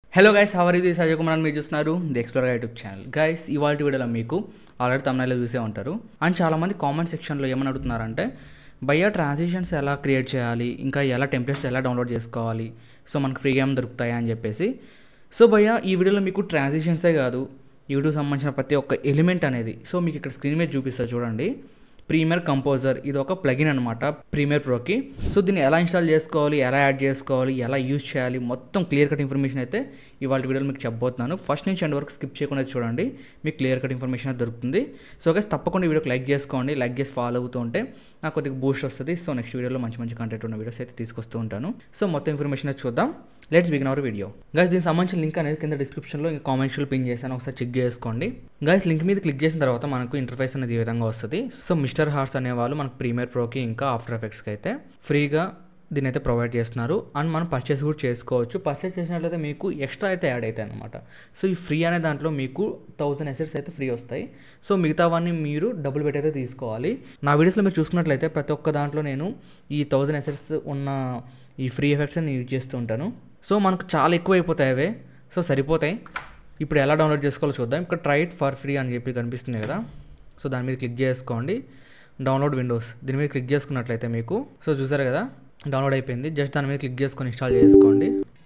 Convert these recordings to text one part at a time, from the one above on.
hello guys hour ఇది సజయ్ కుమార్ మీరు చూస్తున్నారు the explore YouTube channel guys ఇవాళ వీడియోలో మీకు ఆల్రెడీ తమిళలో చూసే ఉంటారు అండ్ చాలామంది కామెంట్ సెక్షన్లో ఏమని అడుగుతున్నారంటే భయ్యా ట్రాన్సిషన్స్ ఎలా క్రియేట్ చేయాలి ఇంకా ఎలా టెంప్లెట్స్ ఎలా డౌన్లోడ్ చేసుకోవాలి సో మనకు ఫ్రీగా ఏమైనా దొరుకుతాయా అని చెప్పేసి సో భయ్యా ఈ వీడియోలో మీకు ట్రాన్సిషన్సే కాదు యూట్యూబ్ సంబంధించిన ప్రతి ఒక్క ఎలిమెంట్ అనేది సో మీకు ఇక్కడ స్క్రీన్ మీద చూపిస్తా చూడండి ప్రీమియర్ కంపోజర్ ఇది ఒక ప్లగిన్ అనమాట ప్రీమియర్ ప్రోకి సో దీన్ని ఎలా ఇన్స్టాల్ చేసుకోవాలి ఎలా యాడ్ చేసుకోవాలి ఎలా యూజ్ చేయాలి మొత్తం క్లియర్ కట్ ఇన్ఫర్మేషన్ అయితే ఇవాళ వీడియోలో మీకు చెప్పబోతున్నాను ఫస్ట్ నుంచి ఎండ్ వరకు స్కిప్ చేయకుండా చూడండి మీకు క్లియర్ కట్ ఇన్ఫర్మేషన్ అయితే దొరుకుతుంది సో గైస్ తప్పకుండా ఈ వీడియోకి లైక్ చేసుకోండి లైక్ చేసి ఫాలో అవుతూ ఉంటే నాకు కొద్దిగా బూస్ట్ వస్తుంది సో నెక్స్ట్ వీడియోలో మంచి మంచి కంటెంట్ ఉన్న వీడియోస్ అయితే తీసుకొస్తూ ఉంటాను సో మొత్తం ఇన్ఫర్మేషన్ అయితే చూద్దాం let's begin our video guys దీనికి సంబంధించిన లింక్ అనేది కింద డిస్క్రిప్షన్లో ఇంకా కామెంట్స్లో పిన్ చేశాను ఒకసారి చెక్ చేసుకోండి గైస్ లింక్ మీద క్లిక్ చేసిన తర్వాత మనకు ఇంటర్ఫేస్ అనేది ఈ విధంగా వస్తుంది సో మిస్టర్ హార్స్ అనేవాళ్ళు మనకు ప్రీమియర్ ప్రోకి ఇంకా ఆఫ్టర్ ఎఫెక్ట్స్కి అయితే ఫ్రీగా దీని అయితే ప్రొవైడ్ చేస్తున్నారు అండ్ మనం పర్చేస్ కూడా చేసుకోవచ్చు పర్చేస్ చేసినట్లయితే మీకు ఎక్స్ట్రా అయితే యాడ్ అవుతాయి అనమాట సో ఈ ఫ్రీ అనే దాంట్లో మీకు థౌసండ్ ఎసెట్స్ అయితే ఫ్రీ వస్తాయి సో మిగతావన్నీ మీరు డబ్బులు పెట్టి అయితే తీసుకోవాలి నా వీడియోస్లో మీరు చూసుకున్నట్లయితే ప్రతి ఒక్క దాంట్లో నేను ఈ థౌసండ్ ఎసెట్స్ ఉన్న ఈ ఫ్రీ ఎఫెక్ట్స్ నేను యూజ్ చేస్తూ ఉంటాను సో మనకు చాలా ఎక్కువ అయిపోతాయి అవే సో సరిపోతాయి ఇప్పుడు ఎలా డౌన్లోడ్ చేసుకోవాలో చూద్దాం ఇక్కడ ట్రై ఇట్ ఫర్ ఫ్రీ అని చెప్పి కనిపిస్తుంది కదా సో దాని మీద క్లిక్ చేసుకోండి డౌన్లోడ్ విండోస్ దీని మీద క్లిక్ చేసుకున్నట్లయితే మీకు సో చూసారు కదా డౌన్లోడ్ అయిపోయింది జస్ట్ దాని మీద క్లిక్ చేసుకొని ఇన్స్టాల్ చేసుకోండి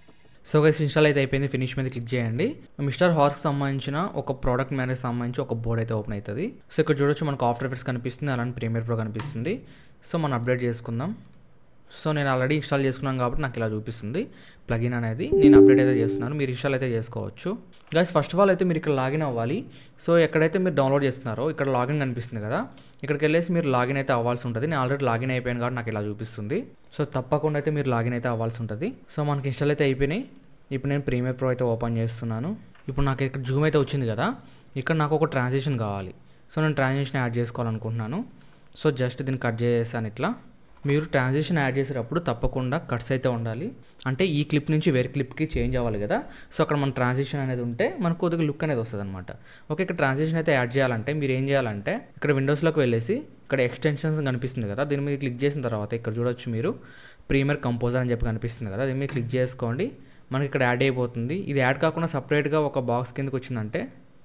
సో గైస్ ఇన్స్టాల్ అయితే అయిపోయింది ఫినిష్ మీద క్లిక్ చేయండి మిస్టర్ హార్స్కి సంబంధించిన ఒక ప్రోడక్ట్ మేనేజ్ సంబంధించి ఒక బోర్డ్ అయితే ఓపెన్ అవుతుంది సో ఇక్కడ చూడొచ్చు మనకు ఆఫ్టర్ ఎఫెక్ట్స్ కనిపిస్తుంది అలానే ప్రీమియర్ ప్రో కనిపిస్తుంది సో మనం అప్డేట్ చేసుకుందాం సో నేను ఆల్రెడీ ఇన్స్టాల్ చేసుకున్నాను కాబట్టి నాకు ఇలా చూపిస్తుంది ప్లగిన్ అనేది నేను అప్డేట్ అయితే చేస్తున్నాను మీరు ఇన్స్టాల్ అయితే చేసుకోవచ్చు గైస్ ఫస్ట్ ఆఫ్ ఆల్ అయితే మీరు ఇక్కడ లాగిన్ అవ్వాలి సో ఎక్కడైతే మీరు డౌన్లోడ్ చేస్తున్నారో ఇక్కడ లాగిన్ కనిపిస్తుంది కదా ఇక్కడికి వెళ్ళేసి మీరు లాగిన్ అయితే అవ్వాల్సి ఉంటుంది నేను ఆల్రెడీ లాగిన్ అయిపోయాను కాబట్టి నాకు ఇలా చూపిస్తుంది సో తప్పకుండా అయితే మీరు లాగిన్ అయితే అవ్వాల్సి ఉంటుంది సో మనకి ఇన్స్టాల్ అయితే అయిపోయినాయి ఇప్పుడు నేను ప్రీమియర్ ప్రో అయితే ఓపెన్ చేస్తున్నాను ఇప్పుడు నాకు ఇక్కడ జూమ్ అయితే వచ్చింది కదా ఇక్కడ నాకు ఒక ట్రాన్సాక్షన్ కావాలి సో నేను ట్రాన్సాక్షన్ యాడ్ చేసుకోవాలనుకుంటున్నాను సో జస్ట్ దీన్ని కట్ చేసాను ఇట్లా మీరు ట్రాన్సాక్షన్ యాడ్ చేసేటప్పుడు తప్పకుండా కట్స్ అయితే ఉండాలి అంటే ఈ క్లిప్ నుంచి వేరే క్లిప్కి చేంజ్ అవ్వాలి కదా సో అక్కడ మన ట్రాన్సాక్షన్ అనేది ఉంటే మనకు కొద్దిగా లుక్ అనేది వస్తుంది అనమాట ఓకే ఇక్కడ ట్రాన్సాక్షన్ అయితే యాడ్ చేయాలంటే మీరు ఏం చేయాలంటే ఇక్కడ విండోస్లోకి వెళ్ళేసి ఇక్కడ ఎక్స్టెన్షన్స్ కనిపిస్తుంది కదా దీని మీద క్లిక్ చేసిన తర్వాత ఇక్కడ చూడొచ్చు మీరు ప్రీమియర్ కంపోజర్ అని చెప్పి కనిపిస్తుంది కదా దీని మీద క్లిక్ చేసుకోండి మనకి ఇక్కడ యాడ్ అయిపోతుంది ఇది యాడ్ కాకుండా సపరేట్గా ఒక బాక్స్ కిందకి వచ్చిందంటే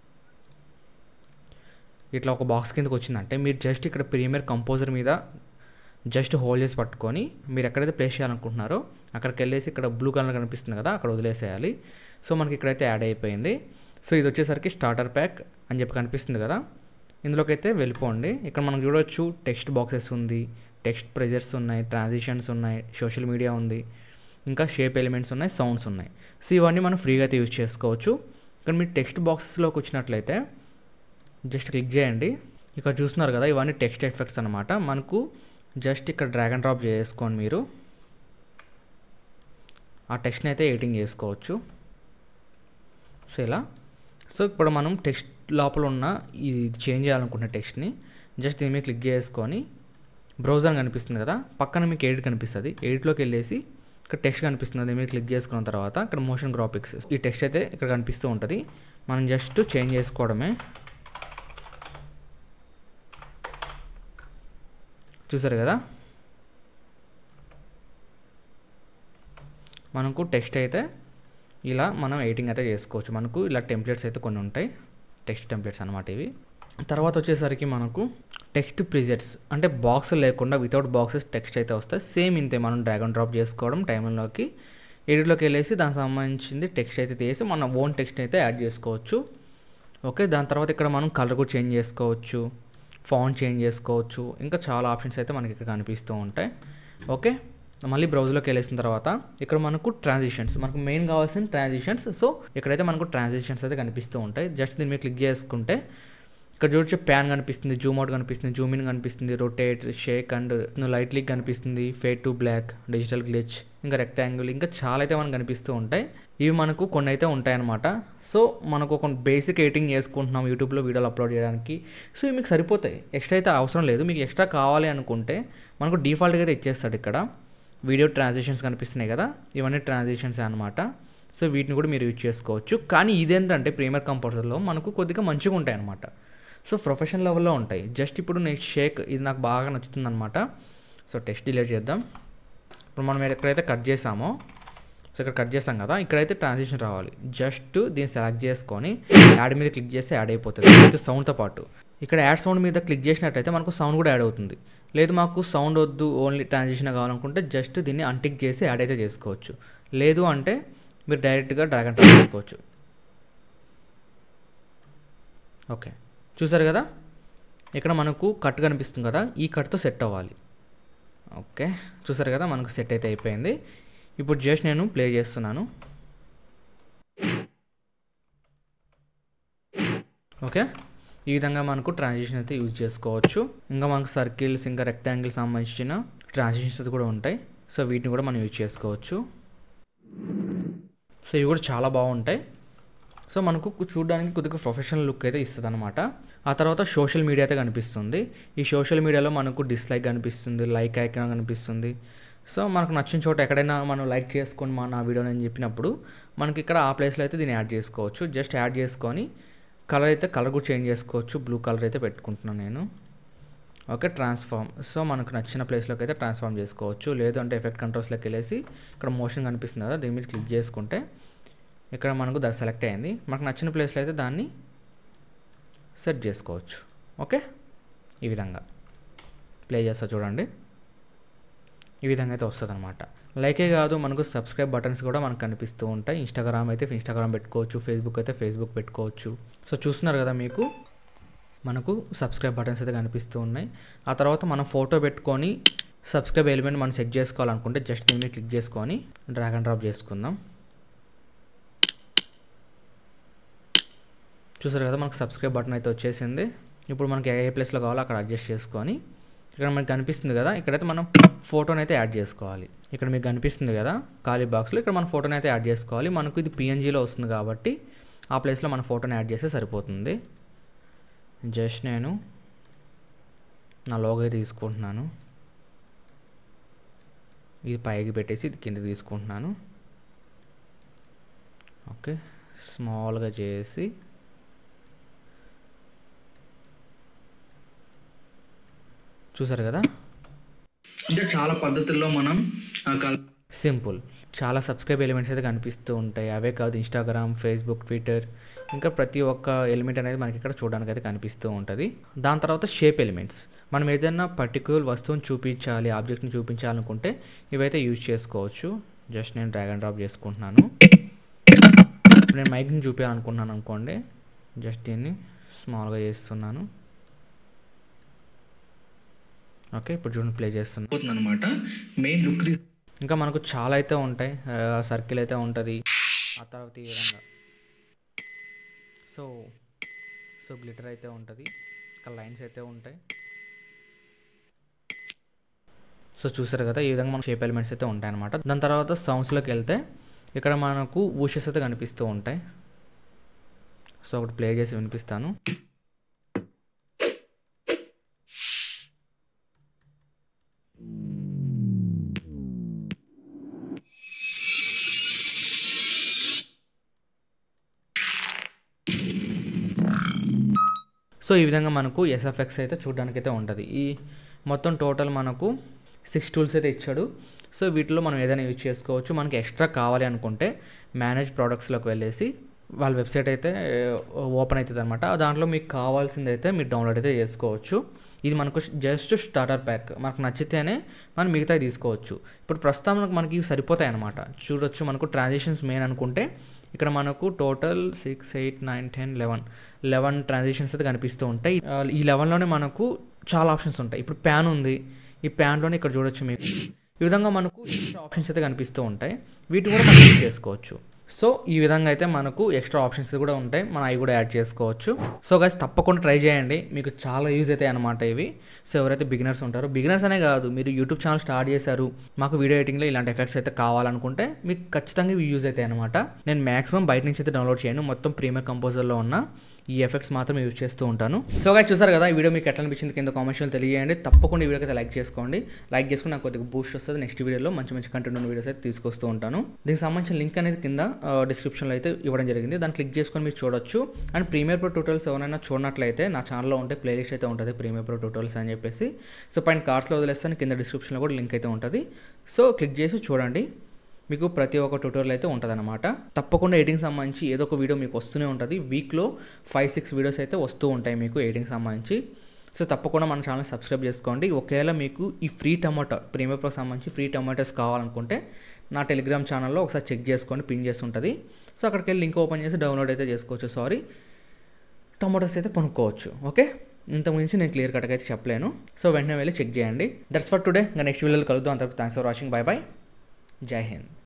ఇట్లా ఒక బాక్స్ కిందకి వచ్చిందంటే మీరు జస్ట్ ఇక్కడ ప్రీమియర్ కంపోజర్ మీద జస్ట్ హోల్డ్ చేసి పట్టుకొని మీరు ఎక్కడైతే ప్లేస్ చేయాలనుకుంటున్నారో అక్కడికి వెళ్ళేసి ఇక్కడ బ్లూ కలర్ కనిపిస్తుంది కదా అక్కడ వదిలేసేయాలి సో మనకి ఇక్కడైతే యాడ్ అయిపోయింది సో ఇది వచ్చేసరికి స్టార్టర్ ప్యాక్ అని చెప్పి కనిపిస్తుంది కదా ఇందులోకి అయితే వెళ్ళిపోండి ఇక్కడ మనం చూడవచ్చు టెక్స్ట్ బాక్సెస్ ఉంది టెక్స్ట్ ప్రెజర్స్ ఉన్నాయి ట్రాన్సిషన్స్ ఉన్నాయి సోషల్ మీడియా ఉంది ఇంకా షేప్ ఎలిమెంట్స్ ఉన్నాయి సౌండ్స్ ఉన్నాయి సో ఇవన్నీ మనం ఫ్రీగా అయితే యూజ్ చేసుకోవచ్చు ఇక్కడ మీరు టెక్స్ట్ బాక్సెస్లోకి వచ్చినట్లయితే జస్ట్ క్లిక్ చేయండి ఇక్కడ చూస్తున్నారు కదా ఇవన్నీ టెక్స్ట్ ఎఫెక్ట్స్ అనమాట మనకు జస్ట్ ఇక్కడ డ్రాగ్ అండ్ డ్రాప్ చేసుకోండి మీరు ఆ టెక్స్ట్ని అయితే ఎడిటింగ్ చేసుకోవచ్చు సో ఇలా సో ఇప్పుడు మనం టెక్స్ట్ లోపల ఉన్న ఇది చేంజ్ చేయాలనుకున్న టెక్స్ట్ని జస్ట్ దీని మీద క్లిక్ చేసుకొని బ్రౌజర్ కనిపిస్తుంది కదా పక్కన మీకు ఎడిట్ కనిపిస్తుంది ఎడిట్లోకి వెళ్ళేసి ఇక్కడ టెక్స్ట్ కనిపిస్తుంది దీని మీద క్లిక్ చేసుకున్న తర్వాత ఇక్కడ మోషన్ గ్రాఫిక్స్ ఈ టెక్స్ట్ అయితే ఇక్కడ కనిపిస్తూ ఉంటుంది మనం జస్ట్ చేంజ్ చేసుకోవడమే చూసారు కదా మనకు టెక్స్ట్ అయితే ఇలా మనం ఎడిటింగ్ అయితే చేసుకోవచ్చు మనకు ఇలా టెంప్లెట్స్ అయితే కొన్ని ఉంటాయి టెక్స్ట్ టెంప్లెట్స్ అనమాట ఇవి తర్వాత వచ్చేసరికి మనకు టెక్స్ట్ ప్రిజెట్స్ అంటే బాక్స్ లేకుండా వితౌట్ బాక్సెస్ టెక్స్ట్ అయితే వస్తాయి సేమ్ ఇంతే మనం డ్రాగ్ అండ్ డ్రాప్ చేసుకోవడం టైంలోకి ఎడిట్లోకి వెళ్ళేసి దానికి సంబంధించింది టెక్స్ట్ అయితే తీసి మన ఓన్ టెక్స్ట్ అయితే యాడ్ చేసుకోవచ్చు ఓకే దాని తర్వాత ఇక్కడ మనం కలర్ కూడా చేంజ్ చేసుకోవచ్చు ఫాంట్ చేంజ్ చేసుకోవచ్చు ఇంకా చాలా ఆప్షన్స్ అయితే మనకి ఇక్కడ కనిపిస్తూ ఉంటాయి ఓకే మళ్ళీ బ్రౌజ్లోకి వెళ్ళేసిన తర్వాత ఇక్కడ మనకు ట్రాన్సిషన్స్ మనకు మెయిన్ కావాల్సిన ట్రాన్సిషన్స్ సో ఇక్కడైతే మనకు ట్రాన్సిషన్స్ అయితే కనిపిస్తూ ఉంటాయి జస్ట్ దీని మీద క్లిక్ చేసుకుంటే ఇక్కడ చూడొచ్చు ప్యాన్ కనిపిస్తుంది జూమ్ అవుట్ కనిపిస్తుంది జూమ్ ఇన్ కనిపిస్తుంది rotate shake and light leak కనిపిస్తుంది fade to black digital glitch ఇంకా రెక్టాంగిల్ ఇంకా చాలా అయితే మనకు కనిపిస్తూ ఉంటాయి ఇవి మనకు కొన్ని అయితే ఉంటాయన్నమాట సో మనకు ఒక బేసిక్ ఎడిటింగ్ చేసుకుంటున్నాం యూట్యూబ్లో వీడియోలు అప్లోడ్ చేయడానికి సో ఇవి మీకు సరిపోతాయి ఎక్స్ట్రా అయితే అవసరం లేదు మీకు ఎక్స్ట్రా కావాలి అనుకుంటే మనకు డిఫాల్ట్గా అయితే ఇచ్చేస్తాడు ఇక్కడ వీడియో ట్రాన్సాక్షన్స్ కనిపిస్తున్నాయి కదా ఇవన్నీ ట్రాన్సాక్షన్స్ అనమాట సో వీటిని కూడా మీరు యూజ్ చేసుకోవచ్చు కానీ ఇదేంటంటే ప్రీమియర్ కంపోజర్లో మనకు కొద్దిగా మంచిగా ఉంటాయి అనమాట సో ప్రొఫెషనల్ లెవెల్లో ఉంటాయి జస్ట్ ఇప్పుడు నెక్స్ట్ షేక్ ఇది నాకు బాగా నచ్చుతుంది అనమాట సో టెక్స్ట్ డిలీట్ చేద్దాం ఇప్పుడు మనం ఎక్కడైతే కట్ చేసామో ఇక్కడ కట్ చేస్తాం కదా ఇక్కడైతే ట్రాన్సిషన్ రావాలి జస్ట్ దీన్ని సెలెక్ట్ చేసుకొని యాడ్ మీద క్లిక్ చేస్తే యాడ్ అయిపోతుంది విత్ సౌండ్తో పాటు ఇక్కడ యాడ్ సౌండ్ మీద క్లిక్ చేసినట్టయితే మనకు సౌండ్ కూడా యాడ్ అవుతుంది లేదు మాకు సౌండ్ వద్దు ఓన్లీ ట్రాన్సిషన్ కావాలనుకుంటే జస్ట్ దీన్ని అంటిక్ చేసి యాడ్ అయితే చేసుకోవచ్చు లేదు అంటే మీరు డైరెక్ట్గా డ్రాగన్ డ్రాప్ చేసుకోవచ్చు ఓకే చూసారు కదా ఇక్కడ మనకు కట్ కనిపిస్తుంది కదా ఈ కట్తో సెట్ అవ్వాలి ఓకే చూసారు కదా మనకు సెట్ అయితే అయిపోయింది ఇప్పుడు జస్ట్ నేను ప్లే చేస్తున్నాను ఓకే ఈ విధంగా మనకు ట్రాన్సిషన్ అయితే యూజ్ చేసుకోవచ్చు ఇంకా మనకు సర్కిల్స్ ఇంకా రెక్టాంగిల్ సంబంధించిన ట్రాన్సిషన్స్ కూడా ఉంటాయి సో వీటిని కూడా మనం యూజ్ చేసుకోవచ్చు సో ఇవి కూడా చాలా బాగుంటాయి సో మనకు చూడడానికి కొద్దిగా ప్రొఫెషనల్ లుక్ అయితే ఇస్తుంది అనమాట ఆ తర్వాత సోషల్ మీడియా అయితే కనిపిస్తుంది ఈ సోషల్ మీడియాలో మనకు డిస్లైక్ కనిపిస్తుంది లైక్ ఐకాన్ కనిపిస్తుంది సో మనకు నచ్చిన చోట ఎక్కడైనా మనం లైక్ చేసుకొని మా నా వీడియో అని చెప్పినప్పుడు మనకి ఇక్కడ ఆ ప్లేస్లో అయితే దీన్ని యాడ్ చేసుకోవచ్చు జస్ట్ యాడ్ చేసుకొని కలర్ అయితే కలర్ కూడా చేంజ్ చేసుకోవచ్చు బ్లూ కలర్ అయితే పెట్టుకుంటున్నాను నేను ఓకే ట్రాన్స్ఫార్మ్ సో మనకు నచ్చిన ప్లేస్లోకి అయితే ట్రాన్స్ఫార్మ్ చేసుకోవచ్చు లేదు అంటే ఎఫెక్ట్ కంట్రోల్స్లోకి వెళ్ళేసి ఇక్కడ మోషన్ కనిపిస్తుంది కదా దీని మీద క్లిక్ చేసుకుంటే ఇక్కడ మనకు దా సెలెక్ట్ అయింది మనకు నచ్చిన ప్లేస్లో అయితే దాన్ని సెట్ చేసుకోవచ్చు ఓకే ఈ విధంగా ప్లే చేస్తా చూడండి ఈ విధంగా అయితే వస్తుంది అనమాట లైకే కాదు మనకు సబ్స్క్రైబ్ బటన్స్ కూడా మనకు కనిపిస్తూ ఉంటాయి ఇన్స్టాగ్రామ్ అయితే ఇన్స్టాగ్రామ్ పెట్టుకోవచ్చు ఫేస్బుక్ అయితే ఫేస్బుక్ పెట్టుకోవచ్చు సో చూస్తున్నారు కదా మీకు మనకు సబ్స్క్రైబ్ బటన్స్ అయితే కనిపిస్తూ ఉన్నాయి ఆ తర్వాత మనం ఫోటో పెట్టుకొని సబ్స్క్రైబ్ ఎలిమెంట్ మనం సెట్ చేసుకోవాలనుకుంటే జస్ట్ దీని మీద క్లిక్ చేసుకొని డ్రాగ్ అండ్ డ్రాప్ చేసుకుందాం చూసారు కదా మనకు సబ్స్క్రైబ్ బటన్ అయితే వచ్చేసింది ఇప్పుడు మనకి ఏ ప్లేస్లో కావాలో అక్కడ అడ్జస్ట్ చేసుకొని ఇక్కడ మనకి కనిపిస్తుంది కదా ఇక్కడైతే మనం ఫోటోని అయితే యాడ్ చేసుకోవాలి ఇక్కడ మీకు కనిపిస్తుంది కదా ఖాళీ బాక్స్లో ఇక్కడ మన ఫోటోని అయితే యాడ్ చేసుకోవాలి మనకు ఇది పిఎన్జీలో వస్తుంది కాబట్టి ఆ ప్లేస్లో మన ఫోటోని యాడ్ చేస్తే సరిపోతుంది జస్ట్ నేను నా లోగో అయితే తీసుకుంటున్నాను ఇది పైకి పెట్టేసి ఇది కింద తీసుకుంటున్నాను ఓకే స్మాల్గా చేసి చూసారు కదా ఇంకా చాలా పద్ధతుల్లో మనం ఆ కల్ సింపుల్ చాలా సబ్స్క్రైబ్ ఎలిమెంట్స్ అయితే కనిపిస్తూ ఉంటాయి అవే కాదు ఇన్స్టాగ్రామ్ ఫేస్బుక్ ట్విట్టర్ ఇంకా ప్రతి ఒక్క ఎలిమెంట్ అనేది మనకి ఇక్కడ చూడడానికి అయితే కనిపిస్తూ ఉంటుంది దాని తర్వాత షేప్ ఎలిమెంట్స్ మనం ఏదైనా పర్టిక్యులర్ వస్తువుని చూపించాలి ఆబ్జెక్ట్ని చూపించాలనుకుంటే ఇవైతే యూజ్ చేసుకోవచ్చు జస్ట్ నేను డ్రాగ్ అండ్ డ్రాప్ చేసుకుంటున్నాను ఇప్పుడు నేను మైక్ని చూపించాలనుకుంటున్నాను అనుకోండి జస్ట్ దీన్ని స్మాల్గా చేస్తున్నాను ఓకే ఇప్పుడు చూడండి ప్లే చేస్తున్నాను పోతుంది అనమాట మెయిన్ లుక్ తీసు ఇంకా మనకు చాలా అయితే ఉంటాయి సర్కిల్ అయితే ఉంటుంది ఆ తర్వాత ఈ విధంగా సో సో గ్లిటర్ అయితే ఉంటుంది ఇక్కడ లైన్స్ అయితే ఉంటాయి సో చూసారు కదా ఈ విధంగా మన షేప్ ఎలిమెంట్స్ అయితే ఉంటాయి అనమాట దాని తర్వాత సౌండ్స్లోకి వెళ్తే ఇక్కడ మనకు ఊషెస్ అయితే కనిపిస్తూ ఉంటాయి సో ఒకటి ప్లే చేసి వినిపిస్తాను సో ఈ విధంగా మనకు ఎస్ఎఫ్ఎక్స్ అయితే చూడడానికి అయితే ఉంటుంది ఈ మొత్తం టోటల్ మనకు సిక్స్ టూల్స్ అయితే ఇచ్చాడు సో వీటిలో మనం ఏదైనా యూజ్ చేసుకోవచ్చు మనకి ఎక్స్ట్రా కావాలి అనుకుంటే మేనేజ్ ప్రోడక్ట్స్లోకి వెళ్ళేసి వాళ్ళ వెబ్సైట్ అయితే ఓపెన్ అవుతుంది అనమాట దాంట్లో మీకు కావాల్సింది అయితే మీరు డౌన్లోడ్ అయితే చేసుకోవచ్చు ఇది మనకు జస్ట్ స్టార్టర్ ప్యాక్ మనకు నచ్చితేనే మనం మిగతాయి తీసుకోవచ్చు ఇప్పుడు ప్రస్తుతం మనకు మనకి ఇవి సరిపోతాయి అనమాట చూడొచ్చు మనకు ట్రాన్సాక్షన్స్ మెయిన్ అనుకుంటే ఇక్కడ మనకు total six eight nine ten eleven eleven transactions అయితే కనిపిస్తూ ఉంటాయి ఆ, ఈ లెవెన్లోనే మనకు చాలా ఆప్షన్స్ ఉంటాయి ఇప్పుడు ప్యాన్ ఉంది ఈ ప్యాన్లోనే ఇక్కడ చూడొచ్చు మీకు ఈ విధంగా మనకు ఎక్స్ట్రా ఆప్షన్స్ అయితే కనిపిస్తూ ఉంటాయి వీటిని కూడా మనం యూజ్ చేసుకోవచ్చు సో ఈ విధంగా అయితే మనకు ఎక్స్ట్రా ఆప్షన్స్ కూడా ఉంటాయి మనం అవి కూడా యాడ్ చేసుకోవచ్చు సో గైస్ తప్పకుండా ట్రై చేయండి మీకు చాలా యూజ్ అవుతాయి అనమాట ఇవి సో ఎవరైతే బిగినర్స్ ఉంటారో బిగినర్స్ అనే కాదు మీరు యూట్యూబ్ ఛానల్ స్టార్ట్ చేశారు మాకు వీడియో ఎడిటింగ్లో ఇలాంటి ఎఫెక్ట్స్ అయితే కావాలనుకుంటే మీకు ఖచ్చితంగా ఇవి యూజ్ అవుతాయి అనమాట నేను మాక్సిమం బయట నుంచి అయితే డౌన్లోడ్ చేయను మొత్తం ప్రీమియర్ కంపోజర్లో ఉన్న ఈ ఎఫెక్ట్స్ మాత్రం యూజ్ చేస్తూ ఉంటాను సో గా చూసారు కదా ఈ వీడియో మీకు ఎట్లా అనిపించింది కింద కామెంట్స్లో తెలియజేయండి తప్పకుండా ఈ వీడియోకి అయితే లైక్ చేసుకోండి లైక్ చేసుకుని నాకు కొద్దిగా బూస్ట్ వస్తుంది నెక్స్ట్ వీడియోలో మంచి మంచి కంటెంట్ ఉన్న వీడియోస్ అయితే తీసుకొస్తూ ఉంటాను దీనికి సంబంధించిన లింక్ అనేది కింద డిస్క్రిప్షన్లో అయితే ఇవ్వడం జరిగింది దాన్ని క్లిక్ చేసుకొని మీరు చూడొచ్చు అండ్ ప్రీమియర్ ప్రో ట్యూటోరియల్స్ ఎవరైనా చూడనట్లయితే నా ఛానల్లో ఉంటే ప్లేలిస్ట్ అయితే ఉంటుంది ప్రీమియర్ ప్రో ట్యూటోరియల్స్ అని చెప్పేసి సో పైన కార్డ్స్లో వదిలేస్తాను కింద డిస్క్రిప్షన్లో కూడా లింక్ అయితే ఉంటుంది సో క్లిక్ చేసి చూడండి మీకు ప్రతి ఒక్క ట్యూటోరియల్ అయితే ఉంటుందన్నమాట తప్పకుండా ఎడిటింగ్ సంబంధించి ఏదో ఒక వీడియో మీకు వస్తూనే ఉంటుంది వీక్లో ఫైవ్ సిక్స్ వీడియోస్ అయితే వస్తూ ఉంటాయి మీకు ఎడిటింగ్ సంబంధించి సో తప్పకుండా మన ఛానల్ సబ్స్క్రైబ్ చేసుకోండి ఒకవేళ మీకు ఈ ఫ్రీ టమాటో ప్రీమియర్ ప్రోకి సంబంధించి ఫ్రీ టమాటోస్ కావాలనుకుంటే నా టెలిగ్రామ్ ఛానల్లో ఒకసారి చెక్ చేసుకొని పిన్ చేసి ఉంటుంది సో అక్కడికి వెళ్ళి లింక్ ఓపెన్ చేసి డౌన్లోడ్ అయితే చేసుకోవచ్చు సారీ టమాటోస్ అయితే కొనుక్కోవచ్చు ఓకే ఇంతకు మించి నేను క్లియర్ కట్గా అయితే చెప్పలేను సో వెంటనే వెళ్ళి చెక్ చేయండి దట్స్ ఫర్ టుడే ఇంకా నెక్స్ట్ వీడియోలో కలుద్దాం అంతవరకు thanks for watching bye bye జై హింద్